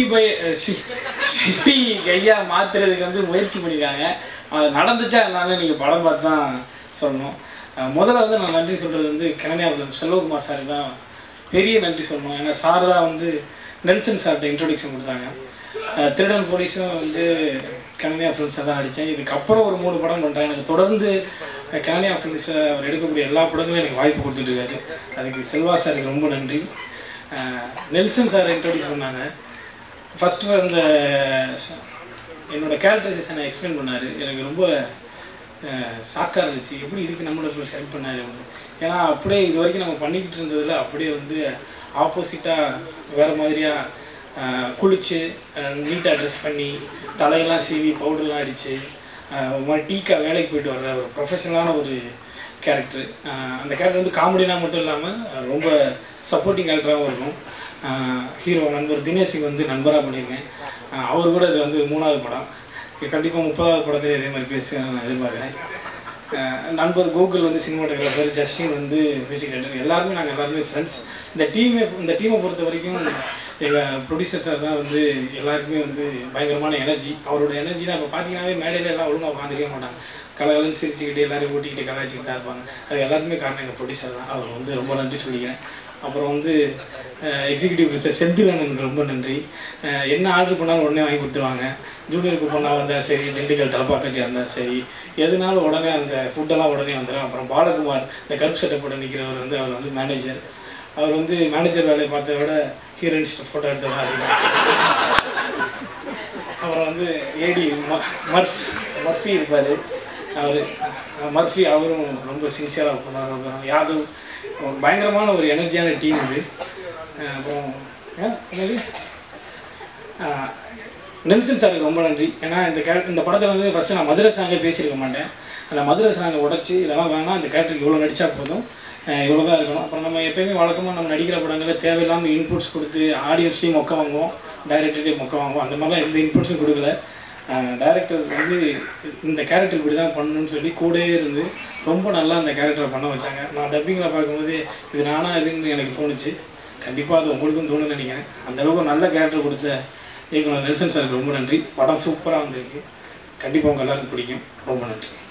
by city கையா மாற்றுறதுக்கு வந்து முயற்சி பண்ணியிருக்காங்க அது நடந்துச்சா என்னால நீங்கள் படம் பார்த்து தான் சொல்லணும் அஹ் முதல்ல வந்து நான் நன்றி சொல்கிறது வந்து கனனியாபுரம் செல்வகுமார் சார் தான் பெரிய நன்றி சொல்லணும் ஏன்னா சார் தான் வந்து நெல்சன் சார்கிட்ட இன்ட்ரோடக்ஷன் கொடுத்தாங்க அஹ் திருடன் போலீஸும் வந்து கனனியா ஃபிலிம்ஸை தான் நடித்தேன் இதுக்கப்புறம் ஒரு மூணு படம் பண்ணுறேன் எனக்கு தொடர்ந்து அஹ் கனனியா ஃபிலிம்ஸை அவர் எடுக்கக்கூடிய எல்லா படங்களும் எனக்கு வாய்ப்பு கொடுத்துட்டு இருக்காரு அதுக்கு செல்வா சாருக்கு ரொம்ப நன்றி அஹ் நெல்சன் சார் இன்ட்ரோடியூஸ் பண்ணாங்க ஃபஸ்ட்டு அந்த ச- என்னோட கேரக்டரைசேஷனை எக்ஸ்பிளைன் பண்ணார் எனக்கு ரொம்ப ஷாக்காக இருந்துச்சு எப்படி இதுக்கு நம்மளை செலக்ட் பண்ணாரு அப்படின்னு ஏன்னா அப்படியே இது வரைக்கும் நம்ம பண்ணிக்கிட்டு இருந்ததில் அப்படியே வந்து ஆப்போசிட்டாக வேறு மாதிரியாக குளித்து நீட்டாக ட்ரெஸ் பண்ணி தலையெல்லாம் சீவி பவுடர்லாம் அடித்து ஒரு மாதிரி டீக்கா வேலைக்கு போயிட்டு வர்ற ஒரு ப்ரொஃபஷனலான ஒரு கேரக்டர் அந்த கேரக்டர் வந்து காமெடினா மட்டும் இல்லாமல் ரொம்ப சப்போர்ட்டிங் கேரக்டராகவும் இருக்கும் ஹீரோ நண்பர் தினேஷுக்கு வந்து நண்பராக பண்ணியிருக்கேன் அஹ் அவர் கூட இது வந்து மூணாவது படம் கண்டிப்பாக முப்பதாவது படத்துல இதே மாதிரி பேச நான் எதிர்பார்க்குறேன் அஹ் நண்பர் கோகுல் வந்து சினிமாட்டோகிராஃபர் ஜஸ்டின் வந்து மியூசிக் டைரக்டர் எல்லாருமே நாங்கள் எல்லாருமே ஃப்ரெண்ட்ஸ் இந்த டீமே இந்த டீமை பொறுத்த வரைக்கும் எங்கள் ப்ரொடியூசர் சார் தான் வந்து எல்லாருக்குமே வந்து பயங்கரமான எனர்ஜி அவரோட எனர்ஜி தான் இப்போ பார்த்தீங்கன்னாவே மேடையில எல்லாம் ஒழுங்காக உட்காந்துருக்கவே மாட்டாங்க கலகலன்னு சிரிச்சுக்கிட்டு எல்லாரையும் ஓட்டிக்கிட்டு கலாய்ச்சிக்கிட்டு தான் இருப்பாங்க அது எல்லாத்துக்குமே காரணம் எங்கள் ப்ரொடியூசர் தான் அவர் வந்து ரொம்ப நன்றி சொல்லிக்கிறேன் அப்புறம் வந்து எக்ஸிக்யூட்டிவ் ப்ரொடியூசர் செந்திலனுக்கு ரொம்ப நன்றி அஹ் என்ன ஆர்டர் பண்ணாலும் உடனே வாங்கி கொடுத்துருவாங்க ஜூனியர் குப்பனாக வந்தால் சரி திண்டுக்கல் தலப்பாக்கட்டி இருந்தால் சரி எதுனாலும் உடனே அந்த ஃபுட்டெல்லாம் உடனே வந்துடும் அப்புறம் பாலகுமார் இந்த கருப்பு சட்டை போட்டு நிற்கிறவர் வந்து அவர் வந்து மேனேஜர் அவர் வந்து மேனேஜர் வேலையை பார்த்ததை விட ஹீரோயின்ஸ்ட்டு ஃபோட்டோ எடுத்ததான் அதிகம் அப்புறம் வந்து ஏடி ம- மர்ஃப் மர்ஃபி இருப்பார் அவர் மர்ஃபி அவரும் ரொம்ப சின்சியராக பண்ணார் அப்புறம் யாதவ் ஒரு பயங்கரமான ஒரு எனர்ஜியான டீம் இது அஹ் அப்புறம் ஏன், என்னது அஹ் நெல்சன் சாருக்கு ரொம்ப நன்றி ஏன்னா இந்த கேரக்டர் இந்த படத்தில் வந்து ஃபஸ்ட்டு நான் மதுரை சாங்கே பேசியிருக்க மாட்டேன் அந்த மதுரை சாங்கை உடச்சி இதெல்லாம் வேணாம் இந்த கேரக்டருக்கு இவ்வளோ நடித்தா போதும் இவ்வளோ தான் இருக்கணும் அப்புறம் நம்ம எப்பயுமே வழக்கமாக நம்ம நடிக்கிற படங்களில் தேவையில்லாமல் இன்புட்ஸ் கொடுத்து ஆடியன்ஸ்லேயும் மொக்க வாங்குவோம் டைரக்டர்லேயும் மொக்க வாங்குவோம் அந்த மாதிரிலாம் எந்த இன்புட்ஸும் கொடுக்கல டைரக்டர் வந்து இந்த கேரக்டர் இப்படி தான் பண்ணணும்னு சொல்லி கூடவே இருந்து ரொம்ப நல்லா அந்த கேரக்டரை பண்ண வச்சாங்க நான் டப்பிங்கில் பார்க்கும்போது இது நானா இதுன்னு எனக்கு தோணுச்சு கண்டிப்பாக அது உங்களுக்கும் தோணுன்னு நினைக்கிறேன் அந்த அளவுக்கு நல்ல கேரக்டர் கொடுத்த இயக்குனர் நெல்சன் சாருக்கு ரொம்ப நன்றி படம் சூப்பராக வந்திருக்கு கண்டிப்பாக உங்கள் எல்லாருக்கும் பிடிக்கும் ரொம்ப நன்றி